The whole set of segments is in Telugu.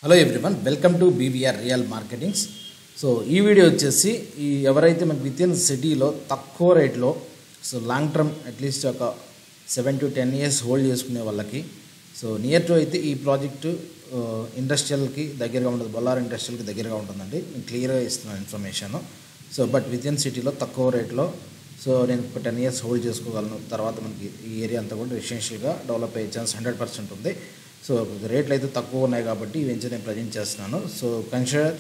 Hello everyone welcome to BVR real marketings so ఈ వీడియో వచ్చేసి ఈ ఎవరైతే మనకి విత్ ఇన్ సిటీలో తక్కువ రేట్లో సో లాంగ్ టర్మ్ అట్లీస్ట్ ఒక seven to ten years hold చేసుకునే వాళ్ళకి సో నియర్ టు అయితే ఈ ప్రాజెక్టు ఇండస్ట్రియల్కి దగ్గరగా ఉంటుంది బొల్లార్ ఇండస్ట్రియల్కి దగ్గరగా ఉంటుందండి నేను క్లియర్గా ఇస్తున్నాను information so but within సిటీలో తక్కువ రేట్లో సో నేను ఒక టెన్ ఇయర్స్ హోల్డ్ చేసుకోగలను తర్వాత మనకి ఈ ఏరియా అంతా కూడా రెసిడెన్షియల్గా డెవలప్ అయ్యే ఛాన్స్ హండ్రెడ్ పర్సెంట్ ఉంది సో రేట్లు అయితే తక్కువ ఉన్నాయి కాబట్టి ఈ వెంచర్ నేను ప్రజెంట్ చేస్తున్నాను సో కన్సిడర్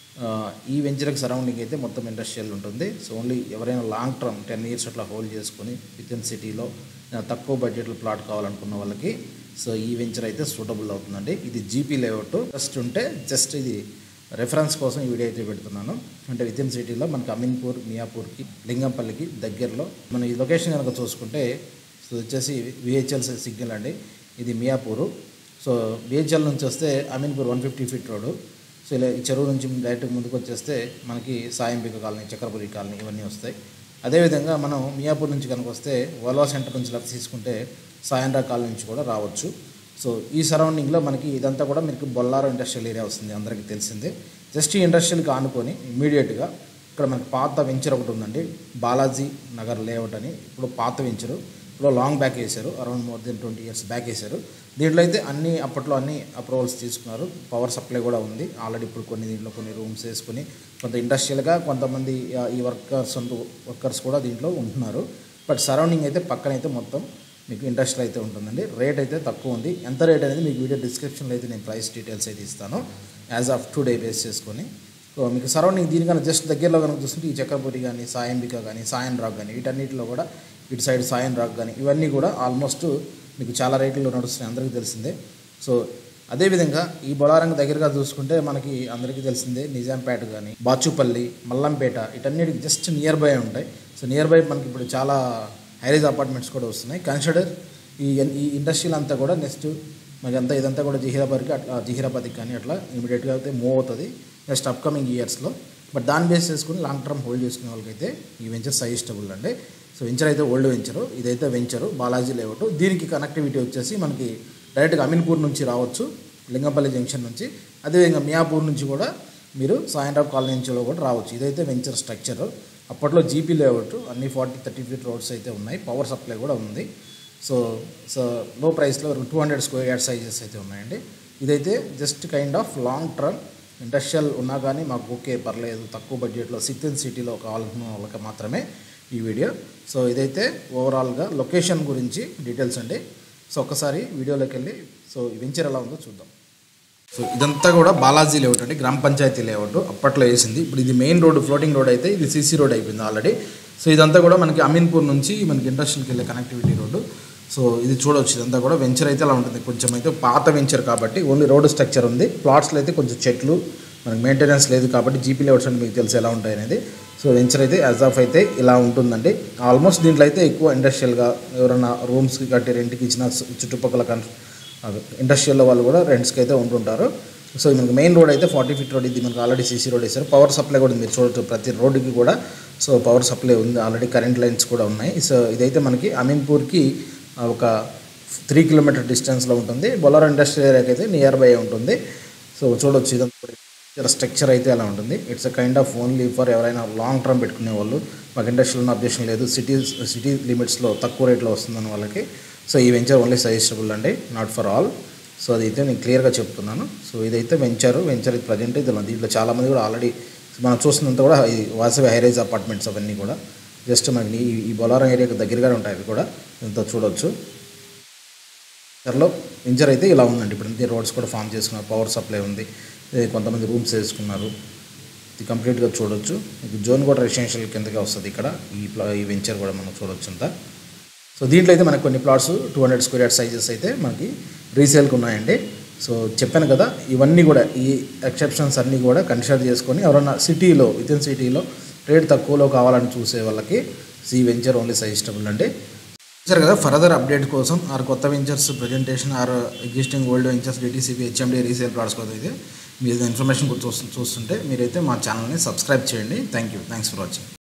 ఈ వెంచర్కి సరౌండింగ్ అయితే మొత్తం ఇండస్ట్రియల్ ఉంటుంది సో ఓన్లీ ఎవరైనా లాంగ్ టర్మ్ టెన్ ఇయర్స్ అట్లా హోల్డ్ చేసుకొని విత్ ఇన్ సిటీలో తక్కువ బడ్జెట్లో ప్లాట్ కావాలనుకున్న వాళ్ళకి సో ఈ వెంచర్ అయితే సూటబుల్ అవుతుందండి ఇది జీపీ లేఅవుట్ జస్ట్ ఉంటే జస్ట్ ఇది రెఫరెన్స్ కోసం ఈ వీడియో అయితే పెడుతున్నాను అంటే విత్ ఇన్ సిటీలో మనకి అమీన్పూర్ మియాపూర్కి లింగంపల్లికి దగ్గరలో మనం ఈ లొకేషన్ కనుక చూసుకుంటే సో వచ్చేసి విహెచ్ఎల్ సిగ్నల్ అండి ఇది మియాపూరు సో బిహెచ్ఎల్ నుంచి వస్తే Ameenpur one fifty feet road so ఇలా ఈ చెరువు నుంచి డైరెక్ట్ ముందుకు వచ్చేస్తే మనకి సాయంబిక కాలనీ చక్రపురి కాలనీ ఇవన్నీ వస్తాయి అదేవిధంగా మనం మియాపూర్ నుంచి కనుక వస్తే వల్వా సెంటర్ నుంచి లెఫ్ట్ తీసుకుంటే సాయండ్రా కాలనీ నుంచి కూడా రావచ్చు సో ఈ సరౌండింగ్లో మనకి ఇదంతా కూడా మీకు బొల్లారం ఇండస్ట్రియల్ ఏరియా వస్తుంది అందరికీ తెలిసిందే జస్ట్ ఈ ఇండస్ట్రియల్కి ఆనుకొని ఇమీడియట్గా ఇక్కడ మనకి పాత వెంచర్ ఒకటి ఉందండి బాలాజీ నగర్ లేఅవుట్ అని ఇప్పుడు పాత వెంచరు ఇప్పుడు లాంగ్ బ్యాక్ వేశారు around more than twenty years back వేశారు దీంట్లో అయితే అన్ని అప్పట్లో అన్ని అప్రూవల్స్ తీసుకున్నారు పవర్ సప్లై కూడా ఉంది ఆల్రెడీ ఇప్పుడు కొన్ని దీంట్లో కొన్ని రూమ్స్ వేసుకుని కొంత ఇండస్ట్రియల్గా కొంతమంది ఆ, ఈ వర్కర్స్ వర్కర్స్ కూడా దీంట్లో ఉంటున్నారు బట్ సరౌండింగ్ అయితే పక్కన అయితే మొత్తం మీకు ఇండస్ట్రియల్ అయితే ఉంటుందండి రేట్ అయితే తక్కువ ఉంది ఎంత రేట్ అనేది మీకు వీడియో డిస్క్రిప్షన్లో అయితే నేను ప్రైస్ డీటెయిల్స్ అయితే ఇస్తాను యాజ్ ఆఫ్ టుడే బేస్ చేసుకొని సో మీకు సరౌండింగ్ దీనికన్నా జస్ట్ దగ్గరలో కనుక చూస్తుంటే ఈ చక్రపురి కానీ సాయంబిక కానీ సాయన్ రాక్ కానీ వీటన్నిటిలో కూడా ఇటు సైడ్ సాయన్ రాక్ కానీ ఇవన్నీ కూడా ఆల్మోస్ట్ మీకు చాలా రేట్లలో నడుస్తున్నాయి అందరికీ తెలిసిందే సో అదేవిధంగా ఈ బొలారంగ దగ్గరగా చూసుకుంటే మనకి అందరికీ తెలిసిందే నిజాంపేట కానీ బాచుపల్లి మల్లంపేట ఇటన్నిటికి జస్ట్ నియర్ బై ఉంటాయి సో నియర్ బై మనకి ఇప్పుడు చాలా హైరేజ్ అపార్ట్మెంట్స్ కూడా వస్తున్నాయి కన్సిడర్ ఈ ఈ ఇండస్ట్రియల్ అంతా కూడా నెక్స్ట్ మనకి అంతా ఇదంతా కూడా జహీరాబాద్కి అట్లా జహీరాబాద్కి కానీ అట్లా ఇమీడియట్గా అయితే మూవ్ అవుతుంది నెక్స్ట్ అప్కమింగ్ ఇయర్స్లో బట్ దాన్ని బేస్ చేసుకుని లాంగ్ టర్మ్ హోల్డ్ చేసుకునే వాళ్ళకైతే ఈ వెంచర్ సజెస్టబుల్ అండి సో వెంచర్ అయితే ఓల్డ్ వెంచరు ఇదైతే వెంచరు బాలాజీ లేఅవుట్ దీనికి కనెక్టివిటీ వచ్చేసి మనకి డైరెక్ట్గా అమీన్పూర్ నుంచి రావచ్చు లింగంపల్లి జంక్షన్ నుంచి అదేవిధంగా మియాపూర్ నుంచి కూడా మీరు సాయంత్రం కాలనీ నుంచి కూడా రావచ్చు ఇదైతే వెంచర్ స్ట్రక్చర్ అప్పట్లో జీపీ లేఅవుట్ అన్ని ఫార్టీ థర్టీ ఫీట్ రోడ్స్ అయితే ఉన్నాయి పవర్ సప్లై కూడా ఉంది సో సో లో ప్రైస్లో two hundred square yard sizes అయితే ఉన్నాయండి ఇదైతే just kind of long term industrial ఉన్నా కానీ మాకు ఓకే పర్లేదు తక్కువ బడ్జెట్లో సిత్ ఇన్ సిటీలో కావాలనుకున్న వాళ్ళకి మాత్రమే ఈ వీడియో సో ఇదైతే ఓవరాల్గా లొకేషన్ గురించి డీటెయిల్స్ అండి సో ఒక్కసారి వీడియోలోకి వెళ్ళి సో ఈ వెంచర్ ఎలా ఉందో చూద్దాం సో ఇదంతా కూడా బాలాజీ లేఅవుట్ అండి గ్రామ పంచాయతీ లేఅవుట్ అప్పట్లో వేసింది ఇప్పుడు ఇది మెయిన్ రోడ్ ఫ్లోటింగ్ రోడ్ అయితే ఇది సీసీ రోడ్ అయిపోయింది ఆల్రెడీ సో ఇదంతా కూడా మనకి అమీన్పూర్ నుంచి మనకి ఇండస్ట్రియల్కి వెళ్ళే కనెక్టివిటీ రోడ్డు సో ఇది చూడవచ్చు ఇదంతా కూడా వెంచర్ అయితే అలా ఉంటుంది కొంచెం అయితే పాత వెంచర్ కాబట్టి ఓన్లీ రోడ్ స్ట్రక్చర్ ఉంది ప్లాట్స్లో అయితే కొంచెం చెట్లు మనకి మెయింటెనెన్స్ లేదు కాబట్టి జీపీ లేఅవుట్స్ అంటే మీకు తెలిసి ఎలా ఉంటాయి అనేది సో వెంచర్ అయితే యాజ్ ఆఫ్ అయితే ఇలా ఉంటుందండి ఆల్మోస్ట్ దీంట్లో అయితే ఎక్కువ ఇండస్ట్రియల్గా ఎవరైనా రూమ్స్కి కట్టి రెంట్కి ఇచ్చిన చుట్టుపక్కల కన్ ఇండస్ట్రియల్ వాళ్ళు కూడా రెంట్స్కి అయితే ఉంటుంటారు సో మనకి మెయిన్ రోడ్ అయితే ఫార్టీ ఫీట్ రోడ్ ఇది మనకి ఆల్రెడీ సీసీ రోడ్ వేశారు పవర్ సప్లై కూడా ఉంది మీరు చూడొచ్చు ప్రతి రోడ్డుకి కూడా సో పవర్ సప్లై ఉంది ఆల్రెడీ కరెంట్ లైన్స్ కూడా ఉన్నాయి సో ఇదైతే మనకి అమీన్పూర్కి ఒక త్రీ కిలోమీటర్ డిస్టెన్స్లో ఉంటుంది బొలార్ ఇండస్ట్రియల్ ఏరియాకి అయితే నియర్ బై ఉంటుంది సో చూడొచ్చు ఇదంతా స్ట్రక్చర్ అయితే అలా ఉంటుంది it's a kind of only for ఎవరైనా లాంగ్ టర్మ్ పెట్టుకునే వాళ్ళు మాకు ఇండస్ట్రియల్ అబ్జెక్షన్ లేదు సిటీ సిటీ లిమిట్స్లో తక్కువ రేట్లో వస్తుందని వాళ్ళకి సో ఈ వెంచర్ ఓన్లీ సజెస్టబుల్ అండి నాట్ ఫర్ ఆల్ సో అదైతే నేను క్లియర్గా చెప్తున్నాను సో ఇదైతే వెంచర్ వెంచర్ ఇది ప్రజెంట్ ఇది ఉంది. దీంట్లో చాలామంది కూడా ఆల్రెడీ మనం చూస్తున్నంత కూడా ఈ వాసవి హైరేజ్ అపార్ట్మెంట్స్ అవన్నీ కూడా జస్ట్ మనకి ఈ- ఈ బొలారం ఏరియాకి దగ్గరగానే ఉంటాయి అవి కూడా ఇంత చూడొచ్చు వెంచర్లో వెంచర్ అయితే ఇలా ఉందండి ఇప్పుడు ఇంతే రోడ్స్ కూడా ఫామ్ చేసుకున్నారు పవర్ సప్లై ఉంది ఇది కొంతమంది రూమ్స్ వేసుకున్నారు ఇది కంప్లీట్గా చూడొచ్చు ఇది జోన్ కూడా రెసిడెన్షియల్ కిందకే వస్తుంది ఇక్కడ ఈ ప్లా ఈ వెంచర్ కూడా మనం చూడొచ్చు అంతా సో దీంట్లో అయితే మనకు కొన్ని plots two hundred square yard sizes అయితే మనకి రీసేల్కి ఉన్నాయండి సో చెప్పాను కదా ఇవన్నీ కూడా ఈ ఎక్సెప్షన్స్ అన్నీ కూడా కన్సిడర్ చేసుకొని ఎవరైనా సిటీలో విత్ ఇన్ సిటీలో రేట్ తక్కువలో కావాలని చూసే వాళ్ళకి ఈ వెంచర్ ఓన్లీ సజెస్టబుల్ అండి చూసారు కదా ఫర్దర్ అప్డేట్ కోసం ఆర్ కొత్త ventures presentation or existing old ventures DTCP HMD resale plots కోసం అయితే మీరు ఇన్ఫర్మేషన్ కూడా చూస్తు చూస్తుంటే మీరైతే మా ఛానల్ని సబ్స్క్రైబ్ చేయండి thank you thanks for watching